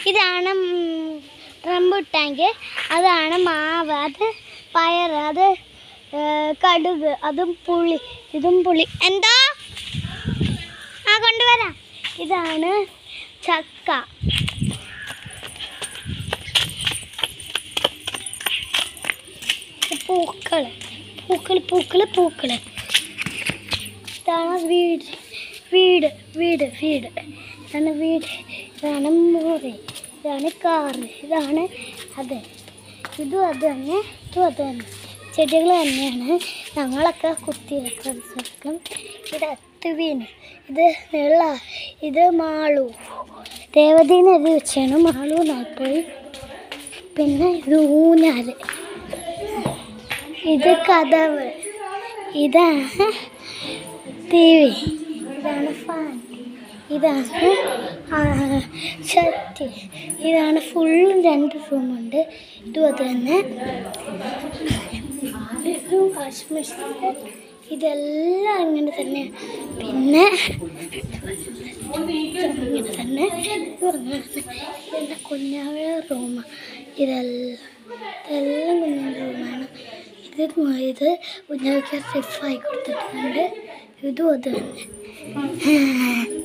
ഇതാണ് റംബുട്ടാങ്ക് അതാണ് മാവ് അത് പയർ അത് ഏ, കടുക് അതും പുളി ഇതും പുളി എന്താ ആ കൊണ്ടുവരാം ഇതാണ് ചക്ക പൂക്കൾ പൂക്കൾ പൂക്കൾ പൂക്കൾ ഇതാണ് വീട് വീട് വീട് വീട് ഇതാണ് വീട് ഇതാണ് മുറി ഇതാണ് കാറ് ഇതാണ് അത് ഇതും അത് തന്നെ ഇതും അത് തന്നെ ചെടികൾ തന്നെയാണ് ഞങ്ങളൊക്കെ കുത്തിയൊക്കെ വെക്കും ഇത് അത്തുവീന് ഇത് വെള്ള ഇത് മാളു ദേവതീനെ എഴുതി വെച്ചാണ് മാളു നാൽപ്പോയി പിന്നെ ഇത് ഊഞ്ഞാല് ഇത് കഥവ് ഇതാണ് ടി വി ഇതാണ് ഫാൻ ഇതാണ് ആ, ഷർട്ട് ഇതാണ് ഫുള്ളും രണ്ട് റൂമുണ്ട് ഇതും അത് തന്നെ ഇതും വാഷിംഗ് മെഷീൻ ഇതെല്ലാം അങ്ങനെ തന്നെ പിന്നെ ഇങ്ങനെ തന്നെ ഇതും അങ്ങനെ തന്നെ ഇതെല്ലാം കുഞ്ഞാവയുടെ റൂമാണ് ഇതെല്ലാം ഇതെല്ലാം കുഞ്ഞാവയുടെ റൂമാണ് ഇത് മ- ഇത് കുഞ്ഞാവയ്ക്ക് സെഫായി കൊടുത്തിട്ടുണ്ട് ഇതും അത് തന്നെ